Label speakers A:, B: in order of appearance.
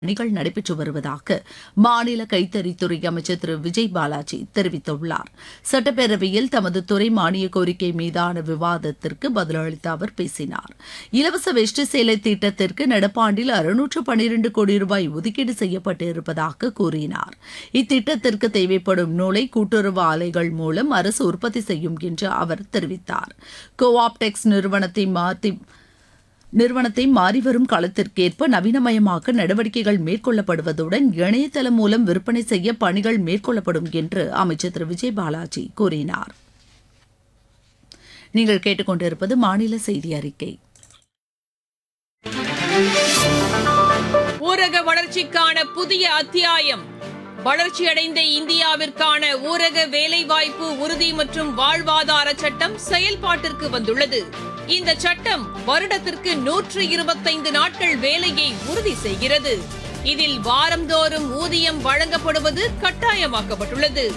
A: பணிகள் நடைபெற்று வருவதாக மாநில கைத்தறித்துறை அமைச்சர் திரு விஜய் பாலாஜி தெரிவித்துள்ளார் சட்டப்பேரவையில் தமது துறை மானிய கோரிக்கை மீதான விவாதத்திற்கு பதிலளித்த அவர் பேசினார் இலவச வெஷ்டி சேலை திட்டத்திற்கு நடப்பாண்டில் அறுநூற்று பனிரெண்டு கோடி ரூபாய் ஒதுக்கீடு செய்யப்பட்டு இருப்பதாக கூறினார் இத்திட்டத்திற்கு தேவைப்படும் நூலை கூட்டுறவு ஆலைகள் மூலம் அரசு உற்பத்தி செய்யும் என்று அவர் தெரிவித்தார் கோ ஆப்டெக்ஸ் நிறுவனத்தை மாற்றி நிறுவனத்தை மாறிவரும் காலத்திற்கேற்ப நவீனமயமாக்க நடவடிக்கைகள் மேற்கொள்ளப்படுவதுடன் இணையதளம் மூலம் விற்பனை செய்ய பணிகள் மேற்கொள்ளப்படும் என்று அமைச்சர் திரு விஜய் பாலாஜி கூறினார் நீங்கள் கேட்டுக்கொண்டிருப்பது மாநில செய்தி அறிக்கை
B: ஊரக வளர்ச்சிக்கான புதிய அத்தியாயம் வளர்ச்சியடைந்த இந்தியாவிற்கான ஊரக வேலைவாய்ப்பு உறுதி மற்றும் வாழ்வாதார சட்டம் செயல்பாட்டிற்கு வந்துள்ளது இந்த சட்டம் வருடத்திற்கு நூற்று இருபத்தைந்து நாட்கள் வேலையை உறுதி செய்கிறது இதில் வாரந்தோறும் ஊதியம் வழங்கப்படுவது கட்டாயமாக்கப்பட்டுள்ளது